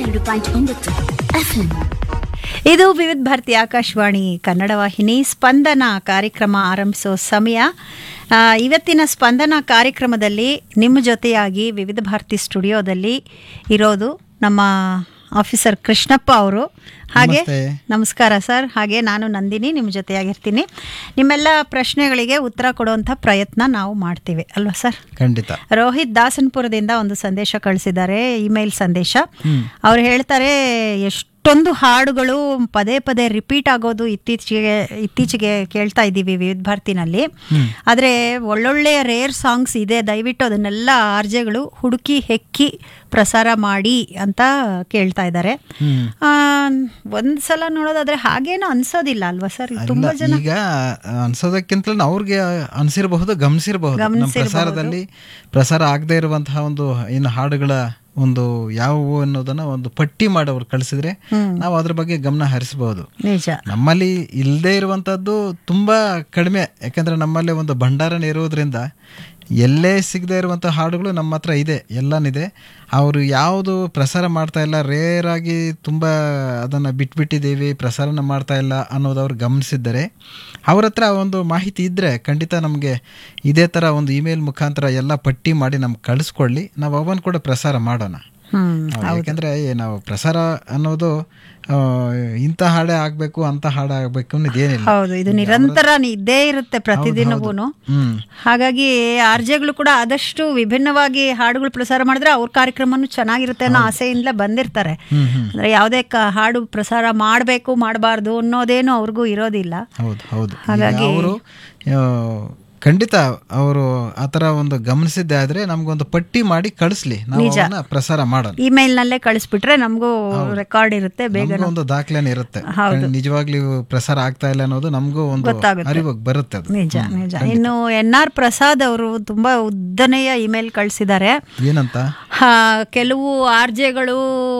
ಎರಡು ಪಾಯಿಂಟ್ ಒಂಬತ್ತು ಎಫ್ಎಂ ಇದು ವಿವಿಧ ಭಾರತಿ ಆಕಾಶವಾಣಿ ಕನ್ನಡ ವಾಹಿನಿ ಸ್ಪಂದನ ಕಾರ್ಯಕ್ರಮ ಆರಂಭಿಸೋ ಸಮಯ ಆ, ಇವತ್ತಿನ ಸ್ಪಂದನ ಕಾರ್ಯಕ್ರಮದಲ್ಲಿ ನಿಮ್ಮ ಜೊತೆಯಾಗಿ ವಿವಿಧ ಭಾರತಿ ಸ್ಟುಡಿಯೋದಲ್ಲಿ ಇರೋದು ನಮ್ಮ ಆಫೀಸರ್ ಕೃಷ್ಣಪ್ಪ ಅವರು ಹಾಗೆ ನಮಸ್ತೆ. ನಮಸ್ಕಾರ ಸರ್ ಹಾಗೆ ನಾನು ನಂದಿನಿ ನಿಮ್ಮ ಜೊತೆಯಾಗಿರ್ತೀನಿ ನಿಮ್ಮೆಲ್ಲ ಪ್ರಶ್ನೆಗಳಿಗೆ ಉತ್ತರ ಕೊಡುವಂಥ ಪ್ರಯತ್ನ ನಾವು ಮಾಡ್ತೀವಿ ಅಲ್ವಾ ಸರ್ ಖಂಡಿತ ರೋಹಿತ್ ದಾಸನ್ಪುರದಿಂದ ಒಂದು ಸಂದೇಶ ಕಳಿಸಿದ್ದಾರೆ ಇಮೇಲ್ ಸಂದೇಶ ಅವ್ರು ಹೇಳ್ತಾರೆ ಎಷ್ಟೊಂದು ಹಾಡುಗಳು ಪದೇ ಪದೇ ರಿಪೀಟ್ ಆಗೋದು ಇತ್ತೀಚೆಗೆ ಇತ್ತೀಚೆಗೆ ಕೇಳ್ತಾ ಇದ್ದೀವಿ ವಿವಿಧ ಭಾರತಿನಲ್ಲಿ ಆದರೆ ಒಳ್ಳೊಳ್ಳೆಯ ರೇರ್ ಸಾಂಗ್ಸ್ ಇದೆ ದಯವಿಟ್ಟು ಅದನ್ನೆಲ್ಲ ಆರ್ಜೆಗಳು ಹುಡುಕಿ ಹೆಕ್ಕಿ ಪ್ರಸಾರ ಮಾಡಿ ಅಂತ ಕೇಳ್ತಾ ಇದ್ದಾರೆ ಆ, ಒಂದ್ ಸಲ ನೋಡೋದಾದ್ರೆ ಹಾಗೇನು ಅನ್ಸೋದಿಲ್ಲ ಅಲ್ವಾ ಸರ್ ತುಂಬಾ ಇಲ್ಲ, ಜನ ಈಗ ಅನ್ಸೋದಕ್ಕಿಂತಲೂ ಅವ್ರಿಗೆ ಅನ್ಸಿರಬಹುದು ಗಮನಿಸಿರಬಹುದು ನಮ್ಮ ಗಮನಿಸಿರ್ಬಹುದು. ಪ್ರಸಾರದಲ್ಲಿ ಪ್ರಸಾರ ಆಗದೆ ಇರುವಂತಹ ಒಂದು ಏನು ಹಾಡುಗಳ ಒಂದು ಯಾವುವು ಅನ್ನೋದನ್ನ ಒಂದು ಪಟ್ಟಿ ಮಾಡಿ ಅವ್ರು ಕಳಿಸಿದ್ರೆ ನಾವು ಅದ್ರ ಬಗ್ಗೆ ಗಮನ ಹರಿಸಬಹುದು ನಿಜ ನಮ್ಮಲ್ಲಿ ಇಲ್ಲದೆ ಇರುವಂತದ್ದು ತುಂಬಾ ಕಡಿಮೆ ಯಾಕಂದ್ರೆ ನಮ್ಮಲ್ಲಿ ಒಂದು ಭಂಡಾರನೇ ಇರೋದ್ರಿಂದ ಎಲ್ಲೇ ಸಿಗದೆ ಇರುವಂಥ ಹಾಡುಗಳು ನಮ್ಮ ಹತ್ರ ಇದೆ ಎಲ್ಲನಿದೆ ಅವರು ಯಾವುದು ಪ್ರಸಾರ ಮಾಡ್ತಾ ಇಲ್ಲ ರೇರ್ ಆಗಿ ತುಂಬ ಅದನ್ನು ಬಿಟ್ಬಿಟ್ಟಿದ್ದೀವಿ ಪ್ರಸಾರನ ಮಾಡ್ತಾ ಇಲ್ಲ ಅನ್ನೋದು ಅವ್ರು ಗಮನಿಸಿದ್ದಾರೆ ಅವ್ರ ಹತ್ರ ಒಂದು ಮಾಹಿತಿ ಇದ್ದರೆ ಖಂಡಿತ ನಮಗೆ ಇದೇ ಥರ ಒಂದು ಇಮೇಲ್ ಮುಖಾಂತರ ಎಲ್ಲ ಪಟ್ಟಿ ಮಾಡಿ ನಮ್ಗೆ ಕಳಿಸ್ಕೊಳ್ಳಿ ನಾವು ಅವನ್ ಕೂಡ ಪ್ರಸಾರ ಮಾಡೋಣ ಹ್ಮ್ ಯಾಕೆಂದ್ರೆ ನಾವು ಪ್ರಸಾರ ಅನ್ನೋದು ಆ, ಇಂಥ ಹಾಡೇ ಆಗ್ಬೇಕು ಅಂತ ಹಾಡು ಆಗ್ಬೇಕು ಅನ್ನೋದು ಏನಿಲ್ಲ ಹೌದು ಇದು ನಿರಂತರ ನಿ- ಇದ್ದೇ ಇರುತ್ತೆ ಪ್ರತಿದಿನವೂನು ಹ್ಮ್ ಹಾಗಾಗಿ ಆರ್ಜೆಗಳು ಕೂಡ ಆದಷ್ಟು ವಿಭಿನ್ನವಾಗಿ ಹಾಡುಗಳು ಪ್ರಸಾರ ಮಾಡಿದ್ರೆ ಅವ್ರ ಕಾರ್ಯಕ್ರಮನೂ ಚೆನ್ನಾಗಿರುತ್ತೆ ಅನ್ನೋ ಆಸೆಯಿಂದಲೇ ಬಂದಿರ್ತಾರೆ ಅಂದ್ರೆ ಯಾವುದೇ ಕ- ಹಾಡು ಪ್ರಸಾರ ಮಾಡಬೇಕು ಮಾಡಬಾರ್ದು ಅನ್ನೋದೇನು ಅವ್ರಿಗೂ ಇರೋದಿಲ್ಲ ಹೌದು ಹೌದು ಅವರು ಖಂಡಿತ ಅವರು ಆ ಥರ ಒಂದು ಗಮನಿಸಿದ್ದೆ ಆದ್ರೆ ನಮ್ಗೊಂದು ಪಟ್ಟಿ ಮಾಡಿ ಕಳಿಸ್ಲಿ ನಾವು ಅವನ್ನ ಪ್ರಸಾರ ಮಾಡೋಣ ಇಮೇಲ್ ನಲ್ಲೇ ಕಳಿಸ್ಬಿಟ್ರೆ ನಮಗೂ ರೆಕಾರ್ಡ್ ಇರುತ್ತೆ ಬೇಗ ನಮ್ಗೂ ಒಂದು ದಾಖಲೆನೇ ಇರುತ್ತೆ ನಿಜವಾಗ್ಲೂ ಇವು ಪ್ರಸಾರ ಆಗ್ತಾ ಇಲ್ಲ ಅನ್ನೋದು ನಮಗೂ ಒಂದು ಗೊತ್ತಾಗುತ್ತೆ. ಅರಿವಾಗಿ ಬರುತ್ತೆ ಅದು ನಿಜ ನಿಜ ಇನ್ನು ಎನ್ ಆರ್ ಪ್ರಸಾದ್ ಅವರು ತುಂಬಾ ಉದ್ದನೆಯ ಇಮೇಲ್ ಕಳಿಸಿದ್ದಾರೆ ಏನಂತ ಹಾ, ಕೆಲವು ಆರ್ಜೆಗಳು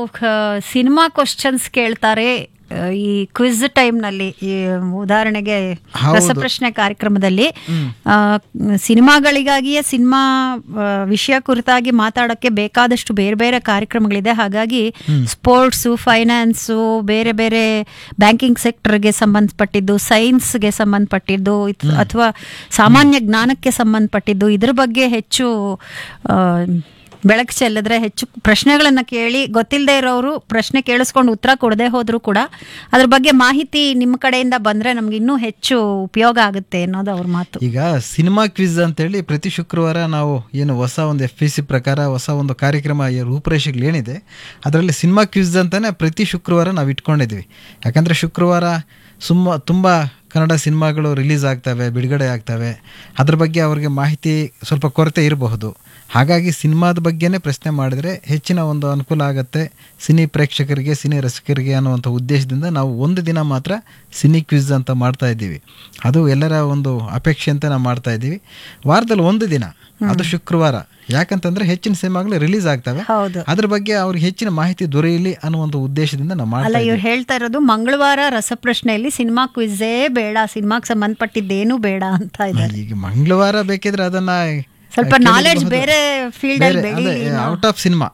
ಸಿನಿಮಾ ಕ್ವಶನ್ಸ್ ಕೇಳ್ತಾರೆ ಆ, ಈ ಕ್ವಿಜ್ ಟೈಮ್ನಲ್ಲಿ ಈ ಉದಾಹರಣೆಗೆ ರಸಪ್ರಶ್ನೆ ಕಾರ್ಯಕ್ರಮದಲ್ಲಿ ಆ, ಸಿನಿಮಾಗಳಿಗಾಗಿಯೇ ಸಿನಿಮಾ ಆ, ವಿಷಯ ಕುರಿತಾಗಿ ಮಾತಾಡೋಕ್ಕೆ ಬೇಕಾದಷ್ಟು ಬೇರೆ ಬೇರೆ ಕಾರ್ಯಕ್ರಮಗಳಿದೆ ಹಾಗಾಗಿ ಸ್ಪೋರ್ಟ್ಸು ಫೈನಾನ್ಸು ಬೇರೆ ಬೇರೆ ಬ್ಯಾಂಕಿಂಗ್ ಸೆಕ್ಟರ್ಗೆ ಸಂಬಂಧಪಟ್ಟಿದ್ದು ಸೈನ್ಸ್ಗೆ ಸಂಬಂಧಪಟ್ಟಿದ್ದು ಅಥವಾ ಸಾಮಾನ್ಯ ಜ್ಞಾನಕ್ಕೆ ಸಂಬಂಧಪಟ್ಟಿದ್ದು ಇದ್ರ ಬಗ್ಗೆ ಹೆಚ್ಚು ಆ, ಬೆಳಕು ಚೆಲ್ಲಿದ್ರೆ ಹೆಚ್ಚು ಪ್ರಶ್ನೆಗಳನ್ನು ಕೇಳಿ ಗೊತ್ತಿಲ್ಲದೆ ಇರೋರು ಪ್ರಶ್ನೆ ಕೇಳಿಸ್ಕೊಂಡು ಉತ್ತರ ಕೊಡದೆ ಹೋದ್ರು ಕೂಡ ಅದ್ರ ಬಗ್ಗೆ ಮಾಹಿತಿ ನಿಮ್ಮ ಕಡೆಯಿಂದ ಬಂದ್ರೆ ನಮ್ಗೆ ಇನ್ನೂ ಹೆಚ್ಚು ಉಪಯೋಗ ಆಗುತ್ತೆ ಅನ್ನೋದು ಅವ್ರ ಮಾತು ಈಗ ಸಿನಿಮಾ ಕ್ವಿಜ್ ಅಂತೇಳಿ ಪ್ರತಿ ಶುಕ್ರವಾರ ನಾವು ಏನು ಹೊಸ ಒಂದು ಎಫ್ ಪಿ ಸಿ ಪ್ರಕಾರ ಹೊಸ ಒಂದು ಕಾರ್ಯಕ್ರಮ ಈ ರೂಪರೇಷೆಗಳು ಏನಿದೆ ಅದರಲ್ಲಿ ಸಿನಿಮಾ ಕ್ವಿಜ್ ಅಂತಾನೆ ಪ್ರತಿ ಶುಕ್ರವಾರ ನಾವು ಇಟ್ಕೊಂಡಿದ್ವಿ ಯಾಕಂದರೆ ಶುಕ್ರವಾರ ಸುಮ್ಮ ತುಂಬ ಕನ್ನಡ ಸಿನಿಮಾಗಳು ರಿಲೀಸ್ ಆಗ್ತವೆ ಬಿಡುಗಡೆ ಆಗ್ತವೆ ಅದ್ರ ಬಗ್ಗೆ ಅವ್ರಿಗೆ ಮಾಹಿತಿ ಸ್ವಲ್ಪ ಕೊರತೆ ಇರಬಹುದು ಹಾಗಾಗಿ ಸಿನಿಮಾದ ಬಗ್ಗೆನೇ ಪ್ರಶ್ನೆ ಮಾಡಿದರೆ ಹೆಚ್ಚಿನ ಒಂದು ಅನುಕೂಲ ಆಗುತ್ತೆ ಸಿನಿ ಪ್ರೇಕ್ಷಕರಿಗೆ ಸಿನಿ ರಸಿಕರಿಗೆ ಅನ್ನುವಂಥ ಉದ್ದೇಶದಿಂದ ನಾವು ಒಂದು ದಿನ ಮಾತ್ರ ಸಿನಿ ಕ್ವಿಜ್ ಅಂತ ಮಾಡ್ತಾ ಇದ್ದೀವಿ ಅದು ಎಲ್ಲರ ಒಂದು ಅಪೇಕ್ಷೆ ಅಂತ ನಾವು ಮಾಡ್ತಾ ಇದ್ದೀವಿ ವಾರದಲ್ಲಿ ಒಂದು ದಿನ ಅದು ಶುಕ್ರವಾರ ಯಾಕಂತಂದ್ರೆ ಹೆಚ್ಚಿನ ಸಿನಿಮಾಗಳು ರಿಲೀಸ್ ಆಗ್ತವೆ ಹೌದು ಅದ್ರ ಬಗ್ಗೆ ಅವ್ರಿಗೆ ಹೆಚ್ಚಿನ ಮಾಹಿತಿ ದೊರೆಯಲಿ ಅನ್ನುವಂಥ ಉದ್ದೇಶದಿಂದ ನಾವು ಮಾಡ್ತಾ ಅಲ್ಲ ಇವ್ರು ಹೇಳ್ತಾ ಇರೋದು ಮಂಗಳವಾರ ರಸಪ್ರಶ್ನೆಯಲ್ಲಿ ಸಿನಿಮಾ ಕ್ವಿಝೇ ಬೇಡ ಸಿನಿಮಾಗೆ ಸಂಬಂಧಪಟ್ಟಿದ್ದೇನು ಬೇಡ ಅಂತ ಇದೆ ಈಗ ಮಂಗಳವಾರ ಬೇಕಿದ್ರೆ ಅದನ್ನ ಸ್ವಲ್ಪ ನಾಲೆಡ್ಜ್ ಬೇರೆ ಫೀಲ್ಡ್ ಅಲ್ಲಿ ಬೆಳಿ ಔಟ್ ಆಫ್ ಸಿನಿಮಾ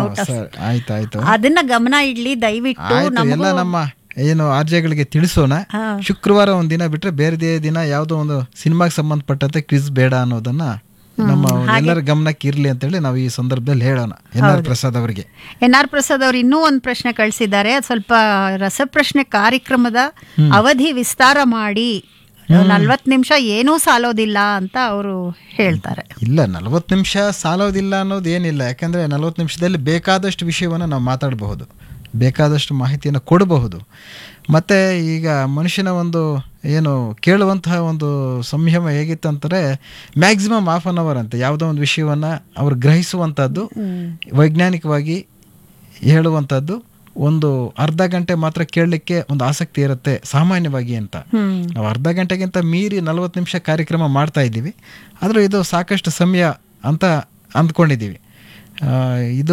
ಆಯ್ತು ಆಯ್ತು ಅದನ್ನ ಗಮನ ಇಡ್ಲಿ ದಯವಿಟ್ಟು ಆಯ್ತು ಎಲ್ಲ ನಮ್ಮ ಏನು ಆರ್ಜೆಗಳಿಗೆ ತಿಳಿಸೋಣ ಶುಕ್ರವಾರ ಒಂದ್ ದಿನ ಬಿಟ್ರೆ ಬೇರೆ ದಿನ ಯಾವುದೋ ಒಂದು ಸಿನಿಮಾಗೆ ಸಂಬಂಧಪಟ್ಟಂತೆ ಕ್ವಿಜ್ ಬೇಡ ಅನ್ನೋದನ್ನ ನಮ್ಮ ಎಲ್ಲರ ಗಮನಕ್ಕೆ ಇರ್ಲಿ ಅಂತೇಳಿ ನಾವು ಈ ಸಂದರ್ಭದಲ್ಲಿ ಹೇಳೋಣ ಎನ್ ಆರ್ ಪ್ರಸಾದ್ ಅವರಿಗೆ ಎನ್ ಆರ್ ಪ್ರಸಾದ್ ಅವರು ಇನ್ನೂ ಒಂದು ಪ್ರಶ್ನೆ ಕಳಿಸಿದ್ದಾರೆ ಅದ್ ಸ್ವಲ್ಪ ರಸಪ್ರಶ್ನೆ ಕಾರ್ಯಕ್ರಮದ ಅವಧಿ ವಿಸ್ತಾರ ಮಾಡಿ ನಲ್ವತ್ತು ನಿಮಿಷ ಏನೂ ಸಾಲೋದಿಲ್ಲ ಅಂತ ಅವರು ಹೇಳ್ತಾರೆ ಇಲ್ಲ ನಲವತ್ತು ನಿಮಿಷ ಸಾಲೋದಿಲ್ಲ ಅನ್ನೋದು ಏನಿಲ್ಲ ಯಾಕಂದ್ರೆ ನಲವತ್ತು ನಿಮಿಷದಲ್ಲಿ ಬೇಕಾದಷ್ಟು ವಿಷಯವನ್ನು ನಾವು ಮಾತಾಡಬಹುದು ಬೇಕಾದಷ್ಟು ಮಾಹಿತಿಯನ್ನು ಕೊಡಬಹುದು ಮತ್ತು ಈಗ ಮನುಷ್ಯನ ಒಂದು ಏನು ಕೇಳುವಂತಹ ಒಂದು ಸಂಯಮ ಹೇಗಿತ್ತಂತಾರೆ ಮ್ಯಾಕ್ಸಿಮಮ್ ಹಾಫ್ ಅನ್ ಅವರ್ ಅಂತ ಯಾವುದೋ ಒಂದು ವಿಷಯವನ್ನು ಅವ್ರು ಗ್ರಹಿಸುವಂಥದ್ದು ವೈಜ್ಞಾನಿಕವಾಗಿ ಹೇಳುವಂಥದ್ದು ಒಂದು ಅರ್ಧ ಗಂಟೆ ಮಾತ್ರ ಕೇಳಲಿಕ್ಕೆ ಒಂದು ಆಸಕ್ತಿ ಇರುತ್ತೆ ಸಾಮಾನ್ಯವಾಗಿ ಅಂತ ನಾವು ಅರ್ಧ ಗಂಟೆಗಿಂತ ಮೀರಿ ನಲವತ್ತು ನಿಮಿಷ ಕಾರ್ಯಕ್ರಮ ಮಾಡ್ತಾ ಇದ್ದೀವಿ ಆದರೂ ಇದು ಸಾಕಷ್ಟು ಸಮಯ ಅಂತ ಅಂದ್ಕೊಂಡಿದ್ದೀವಿ ಆ, ಇದು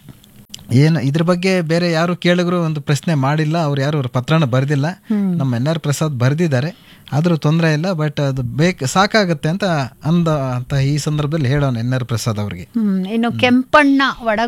ಏನು ಇದ್ರ ಬಗ್ಗೆ ಬೇರೆ ಯಾರು ಕೇಳಿದ್ರು ಒಂದು ಪ್ರಶ್ನೆ ಮಾಡಿಲ್ಲ ಅವ್ರು ಯಾರು ಅವ್ರ ಪತ್ರನ ಬರೆದಿಲ್ಲ ನಮ್ಮ ಎನ್ ಆರ್ ಪ್ರಸಾದ್ ಬರೆದಿದ್ದಾರೆ ಆದರೂ ತೊಂದರೆ ಇಲ್ಲ ಬಟ್ ಅದು ಬೇಕು ಸಾಕಾಗುತ್ತೆ ಅಂತ ಅಂದ ಅಂತ ಈ ಸಂದರ್ಭದಲ್ಲಿ ಹೇಳೋಣ ಎನ್ ಆರ್ ಪ್ರಸಾದ್ ಅವರಿಗೆ ಹ್ಮ್ ಇನ್ನು ಕೆಂಪಣ್ಣ ಒಡಗ್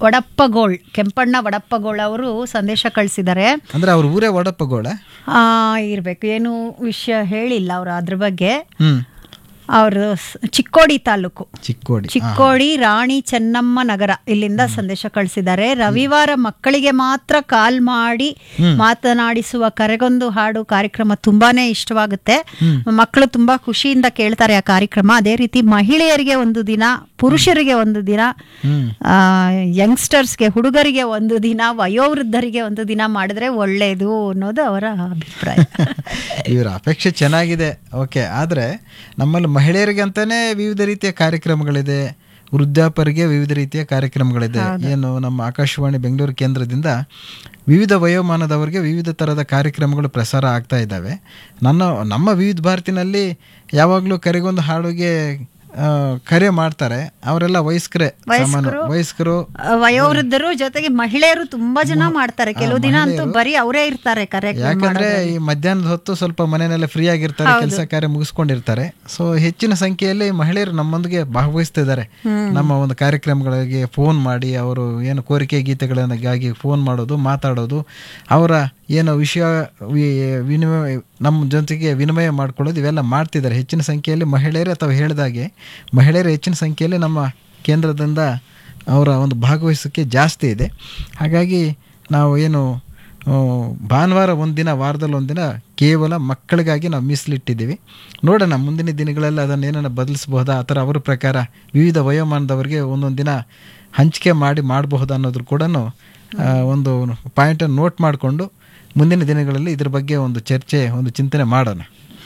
ವಡಪ್ಪಗೋಳ್ ಕೆಂಪಣ್ಣ ವಡಪ್ಪಗೋಳ್ ಅವರು ಸಂದೇಶ ಕಳಿಸಿದ್ದಾರೆ ಅಂದ್ರೆ ಅವ್ರ ಊರೇ ಒಡಪ್ಪಗೋಳ ಆ, ಇರ್ಬೇಕು ಏನು ವಿಷಯ ಹೇಳಿಲ್ಲ ಅವರು ಅದ್ರ ಬಗ್ಗೆ ಹ್ಮ್ ಅವರು ಚಿಕ್ಕೋಡಿ ತಾಲೂಕು ಚಿಕ್ಕೋಡಿ ಚಿಕ್ಕೋಡಿ ರಾಣಿ ಚೆನ್ನಮ್ಮ ನಗರ ಇಲ್ಲಿಂದ ಸಂದೇಶ ಕಳಿಸಿದ್ದಾರೆ ರವಿವಾರ ಮಕ್ಕಳಿಗೆ ಮಾತ್ರ ಕಾಲ್ ಮಾಡಿ ಮಾತನಾಡಿಸುವ ಕರೆಗೊಂದು ಹಾಡು ಕಾರ್ಯಕ್ರಮ ತುಂಬಾನೇ ಇಷ್ಟವಾಗುತ್ತೆ ಮಕ್ಕಳು ತುಂಬಾ ಖುಷಿಯಿಂದ ಕೇಳ್ತಾರೆ ಆ ಕಾರ್ಯಕ್ರಮ ಅದೇ ರೀತಿ ಮಹಿಳೆಯರಿಗೆ ಒಂದು ದಿನ ಪುರುಷರಿಗೆ ಒಂದು ದಿನ ಹ್ಮ್ ಆ, ಯಂಗ್ಸ್ಟರ್ಸ್ಗೆ ಹುಡುಗರಿಗೆ ಒಂದು ದಿನ ವಯೋವೃದ್ಧರಿಗೆ ಒಂದು ದಿನ ಮಾಡಿದ್ರೆ ಒಳ್ಳೆಯದು ಅನ್ನೋದು ಅವರ ಅಭಿಪ್ರಾಯ ಇವರ ಅಪೇಕ್ಷೆ ಚೆನ್ನಾಗಿದೆ ಓಕೆ ಆದರೆ ನಮ್ಮಲ್ಲಿ ಮಹಿಳೆಯರಿಗೆ ಅಂತಾನೆ ವಿವಿಧ ರೀತಿಯ ಕಾರ್ಯಕ್ರಮಗಳಿದೆ ವೃದ್ಧಾಪರಿಗೆ ವಿವಿಧ ರೀತಿಯ ಕಾರ್ಯಕ್ರಮಗಳಿದೆ ಏನು ನಮ್ಮ ಆಕಾಶವಾಣಿ ಬೆಂಗಳೂರು ಕೇಂದ್ರದಿಂದ ವಿವಿಧ ವಯೋಮಾನದವರಿಗೆ ವಿವಿಧ ಥರದ ಕಾರ್ಯಕ್ರಮಗಳು ಪ್ರಸಾರ ಆಗ್ತಾ ಇದ್ದಾವೆ ನನ್ನ ನಮ್ಮ ವಿವಿಧ ಭಾರತಿನಲ್ಲಿ ಯಾವಾಗಲೂ ಕರೆಗೊಂದು ಹಾಡುಗೆ ಆ, ಕರೆ ಮಾಡ್ತಾರೆ ಅವರೆಲ್ಲ ವಯಸ್ಕರೇ ಸಾಮಾನ್ಯ ವಯಸ್ಕರು ಆ, ವಯೋವೃದ್ಧರು ಜೊತೆಗೆ ಮಹಿಳೆಯರು ತುಂಬಾ ಜನ ಮಾಡ್ತಾರೆ ಕೆಲವು ದಿನ ಅಂತೂ ಬರೀ ಅವರೇ ಇರ್ತಾರೆ ಕಾರ್ಯಕ್ರಮ ಯಾಕಂದ್ರೆ ಈ ಮಧ್ಯಾಹ್ನದ ಹೊತ್ತು ಸ್ವಲ್ಪ ಮನೆಯಲ್ಲ ಫ್ರೀ ಆಗಿರ್ತಾರೆ ಕೆಲಸ ಕಾರ್ಯ ಮುಗಿಸ್ಕೊಂಡಿರ್ತಾರೆ ಸೊ ಹೆಚ್ಚಿನ ಸಂಖ್ಯೆಯಲ್ಲಿ ಮಹಿಳೆಯರು ನಮ್ಮೊಂದಿಗೆ ಭಾಗವಹಿಸ್ತಿದ್ದಾರೆ ನಮ್ಮ ಒಂದು ಕಾರ್ಯಕ್ರಮಗಳಿಗೆ ಫೋನ್ ಮಾಡಿ ಅವರು ಏನು ಕೋರಿಕೆ ಗೀತೆಗಳಿಗಾಗಿ ಫೋನ್ ಮಾಡೋದು ಮಾತಾಡೋದು ಅವರ ಏನು ವಿಷಯ ವಿ- ವಿನಿಮಯ ನಮ್ಮ ಜೊತೆಗೆ ವಿನಿಮಯ ಮಾಡ್ಕೊಳ್ಳೋದು ಇವೆಲ್ಲ ಮಾಡ್ತಿದ್ದಾರೆ ಹೆಚ್ಚಿನ ಸಂಖ್ಯೆಯಲ್ಲಿ ಮಹಿಳೆಯರು ಅಥವಾ ಹೇಳಿದಾಗೆ ಮಹಿಳೆಯರು ಹೆಚ್ಚಿನ ಸಂಖ್ಯೆಯಲ್ಲಿ ನಮ್ಮ ಕೇಂದ್ರದಿಂದ ಅವರ ಒಂದು ಭಾಗವಹಿಸೋಕ್ಕೆ ಜಾಸ್ತಿ ಇದೆ ಹಾಗಾಗಿ ನಾವು ಏನು ಆ, ಭಾನುವಾರ ಒಂದಿನ ವಾರದಲ್ಲಿ ಒಂದಿನ ಕೇವಲ ಮಕ್ಕಳಿಗಾಗಿ ನಾವು ಮೀಸಲಿಟ್ಟಿದ್ದೀವಿ ನೋಡೋಣ ಮುಂದಿನ ದಿನಗಳಲ್ಲಿ ಅದನ್ನು ಏನನ್ನ ಬದಲಿಸಬಹುದಾ ಆ ಥರ ಅವರ ಪ್ರಕಾರ ವಿವಿಧ ವಯೋಮಾನದವರಿಗೆ ಒಂದೊಂದು ದಿನ ಹಂಚಿಕೆ ಮಾಡಿ ಮಾಡಬಹುದು ಅನ್ನೋದ್ರ ಕೂಡ ಒಂದು ಪಾಯಿಂಟನ್ನು ನೋಟ್ ಮಾಡಿಕೊಂಡು ಮುಂದಿನ ದಿನಗಳಲ್ಲಿ ಇದ್ರ ಬಗ್ಗೆ ಒಂದು ಚರ್ಚೆ ಒಂದು ಚಿಂತನೆ ಮಾಡೋಣ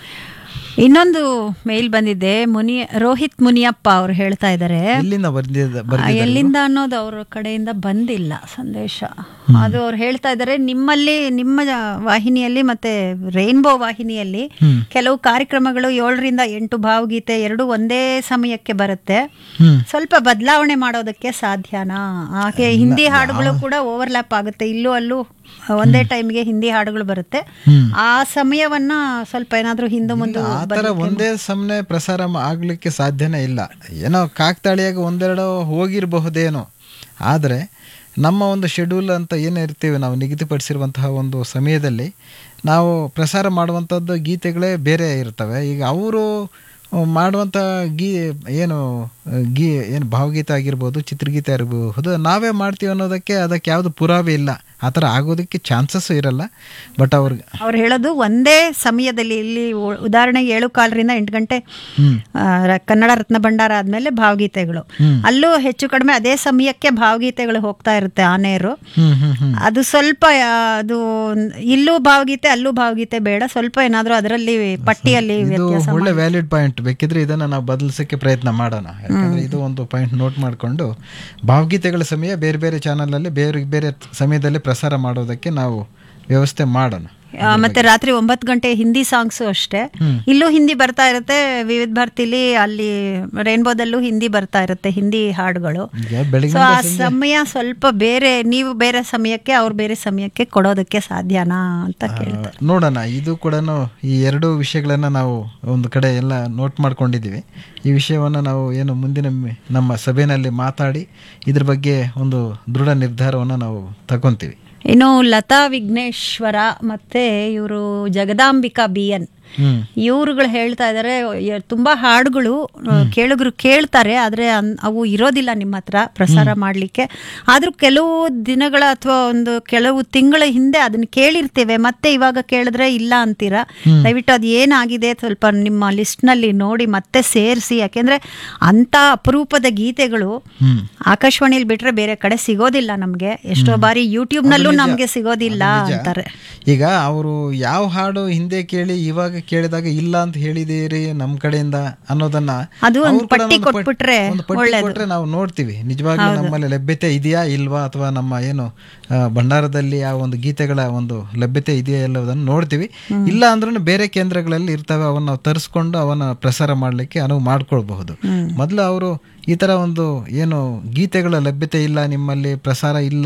ಇನ್ನೊಂದು ಮೇಲ್ ಬಂದಿದೆ ಮುನಿ ರೋಹಿತ್ ಮುನಿಯಪ್ಪ ಅವರು ಹೇಳ್ತಾ ಇದ್ದಾರೆ ಎಲ್ಲಿಂದ ಬರ್ದಿದ್ದ ಆ, ಎಲ್ಲಿಂದ ಅನ್ನೋದು ಅವ್ರ ಕಡೆಯಿಂದ ಬಂದಿಲ್ಲ ಸಂದೇಶ ಅದು ಅವ್ರು ಹೇಳ್ತಾ ಇದ್ದಾರೆ ನಿಮ್ಮಲ್ಲಿ ನಿಮ್ಮ ವಾಹಿನಿಯಲ್ಲಿ ಮತ್ತೆ ರೈನ್ಬೋ ವಾಹಿನಿಯಲ್ಲಿ ಕೆಲವು ಕಾರ್ಯಕ್ರಮಗಳು ಏಳರಿಂದ ಎಂಟು ಭಾವಗೀತೆ ಎರಡು ಒಂದೇ ಸಮಯಕ್ಕೆ ಬರುತ್ತೆ ಹ್ಮ್. ಸ್ವಲ್ಪ ಬದಲಾವಣೆ ಮಾಡೋದಕ್ಕೆ ಸಾಧ್ಯನಾ ಹಾಗೆ ಹಿಂದಿ ಹಾಡುಗಳು ಕೂಡ ಓವರ್ಲ್ಯಾಪ್ ಆಗುತ್ತೆ ಇಲ್ಲೂ ಅಲ್ಲೂ ಒಂದೇ ಟೈಮ್ಗೆ ಹಿಂದಿ ಹಾಡುಗಳು ಬರುತ್ತೆ ಆ ಸಮಯವನ್ನ ಸ್ವಲ್ಪ ಏನಾದ್ರೂ ಹಿಂದೆ ಮುಂದೆ ಆ ಥರ ಒಂದೇ ಸಮನೆ ಪ್ರಸಾರ ಮಾ- ಆಗ್ಲಿಕ್ಕೆ ಸಾಧ್ಯನೇ ಇಲ್ಲ ಏನೋ ಕಾಕ್ತಾಳಿಯಾಗಿ ಒಂದೆರಡು ಹೋಗಿರಬಹುದೇನೋ ಆದರೆ ನಮ್ಮ ಒಂದು ಶೆಡ್ಯೂಲ್ ಅಂತ ಏನು ಇರ್ತೀವಿ ನಾವು ನಿಗದಿಪಡಿಸಿರುವಂತಹ ಒಂದು ಸಮಯದಲ್ಲಿ ನಾವು ಪ್ರಸಾರ ಮಾಡುವಂಥದ್ದು ಗೀತೆಗಳೇ ಬೇರೆ ಇರ್ತವೆ ಈಗ ಅವರು ಮಾಡುವಂಥ ಗೀ ಏನು ಗೀ ಏನು ಭಾವಗೀತೆ ಆಗಿರ್ಬೋದು ಚಿತ್ರಗೀತೆ ಆಗಿರಬಹುದು ನಾವೇ ಮಾಡ್ತೀವಿ ಅನ್ನೋದಕ್ಕೆ ಅದಕ್ಕೆ ಯಾವುದು ಪುರಾವೆ ಇಲ್ಲ ಆ ಥರ ಆಗೋದಕ್ಕೆ ಚಾನ್ಸಸ್ಸು ಇರಲ್ಲ ಬಟ್ ಅವ್ರಿಗೆ ಅವ್ರು ಹೇಳೋದು ಒಂದೇ ಸಮಯದಲ್ಲಿ ಇಲ್ಲಿ ಉ- ಉದಾಹರಣೆಗೆ ಏಳು ಕಾಲರಿಂದ ಎಂಟು ಗಂಟೆ ಆ, ರ- ಕನ್ನಡ ರತ್ನ ಭಂಡಾರ ಆದ್ಮೇಲೆ ಭಾವಗೀತೆಗಳು ಅಲ್ಲೂ ಹೆಚ್ಚು ಕಡಿಮೆ ಅದೇ ಸಮಯಕ್ಕೆ ಭಾವಗೀತೆಗಳು ಹೋಗ್ತಾ ಇರುತ್ತೆ ಆನೆಯರು ಹ್ಮ್ ಹ್ಮ್ ಹ್ಮ್ ಅದು ಸ್ವಲ್ಪ ಆ, ಅದು ಇಲ್ಲೂ ಭಾವಗೀತೆ ಅಲ್ಲೂ ಭಾವಗೀತೆ ಬೇಡ ಸ್ವಲ್ಪ ಏನಾದ್ರೂ ಅದರಲ್ಲಿ ಪಟ್ಟಿಯಲ್ಲಿ ಇದು ವ್ಯತ್ಯಾಸ ಒಳ್ಳೆ ವ್ಯಾಲಿಡ್ ಪಾಯಿಂಟ್ ಬೇಕಿದ್ರೆ ಇದನ್ನ ನಾವು ಬದಲಿಸಕ್ಕೆ ಪ್ರಯತ್ನ ಮಾಡೋಣ ಯಾಕಂದ್ರೆ ಇದು ಒಂದು ಪಾಯಿಂಟ್ ನೋಟ್ ಮಾಡಿಕೊಂಡು ಭಾವಗೀತೆಗಳ ಸಮಯ ಬೇರೆ ಬೇರೆ ಚಾನಲ್ ಅಲ್ಲಿ ಬೇರೆ ಬೇರೆ ಸಮಯದಲ್ಲಿ ಪ್ರಸಾರ ಮಾಡೋದಕ್ಕೆ ನಾವು ವ್ಯವಸ್ಥೆ ಮಾಡೋಣ ಆ, ಮತ್ತೆ ರಾತ್ರಿ ಒಂಬತ್ತು ಗಂಟೆ ಹಿಂದಿ ಸಾಂಗ್ಸು ಅಷ್ಟೇ ಇಲ್ಲೂ ಹಿಂದಿ ಬರ್ತಾ ಇರುತ್ತೆ ವಿವಿಧ ಭಾರತಿಲಿ ಅಲ್ಲಿ ರೈನ್ಬೋದಲ್ಲೂ ಹಿಂದಿ ಬರ್ತಾ ಇರುತ್ತೆ ಹಿಂದಿ ಹಾಡುಗಳು ಈಗ ಬೆಳಿಗ್ಗೆ ಸೊ ಆ ಸಮಯ ಸ್ವಲ್ಪ ಬೇರೆ ನೀವು ಬೇರೆ ಸಮಯಕ್ಕೆ ಅವ್ರು ಬೇರೆ ಸಮಯಕ್ಕೆ ಕೊಡೋದಕ್ಕೆ ಸಾಧ್ಯನಾ ಅಂತ ಕೇಳ್ತಾರೆ ನೋಡೋಣ ಇದು ಕೂಡ ಈ ಎರಡು ವಿಷಯಗಳನ್ನ ನಾವು ಒಂದು ಕಡೆ ಎಲ್ಲ ನೋಟ್ ಮಾಡ್ಕೊಂಡಿದ್ದೀವಿ ಈ ವಿಷಯವನ್ನು ನಾವು ಏನು ಮುಂದಿನ ಮಿ- ನಮ್ಮ ಸಭೆಯಲ್ಲಿ ಮಾತಾಡಿ ಇದ್ರ ಬಗ್ಗೆ ಒಂದು ದೃಢ ನಿರ್ಧಾರವನ್ನು ನಾವು ತಗೊಂತೀವಿ ಇನ್ನು ಲತಾ ವಿಘ್ನೇಶ್ವರ ಮತ್ತೆ ಇವರು ಜಗದಾಂಬಿಕಾ ಬಿ ಎನ್ ಹ್ಮ್ ಇವ್ರುಗಳು ಹೇಳ್ತಾ ಇದ್ದಾರೆ ಯ- ತುಂಬಾ ಹಾಡುಗಳು ಆ, ಕೇಳುಗರು ಕೇಳ್ತಾರೆ ಆದ್ರೆ ಅನ್- ಅವು ಇರೋದಿಲ್ಲ ನಿಮ್ಮ ಹತ್ರ ಪ್ರಸಾರ ಮಾಡ್ಲಿಕ್ಕೆ ಆದ್ರೂ ಕೆಲವು ದಿನಗಳ ಅಥವಾ ಒಂದು ಕೆಲವು ತಿಂಗಳ ಹಿಂದೆ ಅದನ್ನ ಕೇಳಿರ್ತೇವೆ ಮತ್ತೆ ಇವಾಗ ಕೇಳಿದ್ರೆ ಇಲ್ಲ ಅಂತೀರಾ ದಯವಿಟ್ಟು ಅದು ಏನಾಗಿದೆ ಸ್ವಲ್ಪ ನಿಮ್ಮ ಲಿಸ್ಟ್ ನಲ್ಲಿ ನೋಡಿ ಮತ್ತೆ ಸೇರಿಸಿ ಯಾಕೆಂದ್ರೆ ಅಂತ ಅಪರೂಪದ ಗೀತೆಗಳು ಹ್ಮ್ ಆಕಾಶವಾಣಿಲಿ ಬಿಟ್ರೆ ಬೇರೆ ಕಡೆ ಸಿಗೋದಿಲ್ಲ ನಮ್ಗೆ ಎಷ್ಟೋ ಬಾರಿ ಯೂಟ್ಯೂಬ್ ನಲ್ಲೂ ನಮ್ಗೆ ಸಿಗೋದಿಲ್ಲ ಅಂತಾರೆ ಈಗ ಅವರು ಯಾವ ಹಾಡು ಹಿಂದೆ ಕೇಳಿ ಇವಾಗ ಕೇಳಿದಾಗ ಇಲ್ಲ ಅಂತ ಹೇಳಿದೀರಿ ನಮ್ಮ ಕಡೆಯಿಂದ ಅನ್ನೋದನ್ನ ಅದು ಒಂದು ಅವ್ರು ಕೂಡ ಪಟ್ಟಿ ಒಂದು ಪಟ್- ಕೊಟ್ಬಿಟ್ರೆ ಒಂದು ಪಟ್ಟಿ ಕೊಟ್ರೆ ನಾವು ನೋಡ್ತೀವಿ ನಿಜವಾಗ್ಲೂ ನಮ್ಮಲ್ಲಿ ಲಭ್ಯತೆ ಇದೆಯಾ ಇಲ್ವಾ ಅಥವಾ ನಮ್ಮ ಏನು ಆ, ಭಂಡಾರದಲ್ಲಿ ಆ ಒಂದು ಗೀತೆಗಳ ಒಂದು ಲಭ್ಯತೆ ಇದೆಯಾ ಎಲ್ಲದನ್ನು ನೋಡ್ತೀವಿ ಇಲ್ಲ ಅಂದ್ರೂ ಬೇರೆ ಕೇಂದ್ರಗಳಲ್ಲಿ ಇರ್ತವೆ ಅವನ್ನ ನಾವು ತರಿಸ್ಕೊಂಡು ಅವನ್ನ ಪ್ರಸಾರ ಮಾಡಲಿಕ್ಕೆ ಅನುವು ಮಾಡ್ಕೊಳ್ಬಹುದು ಮೊದಲು ಅವರು ಈ ತರ ಒಂದು ಏನು ಗೀತೆಗಳ ಲಭ್ಯತೆ ಇಲ್ಲ ನಿಮ್ಮಲ್ಲಿ ಪ್ರಸಾರ ಇಲ್ಲ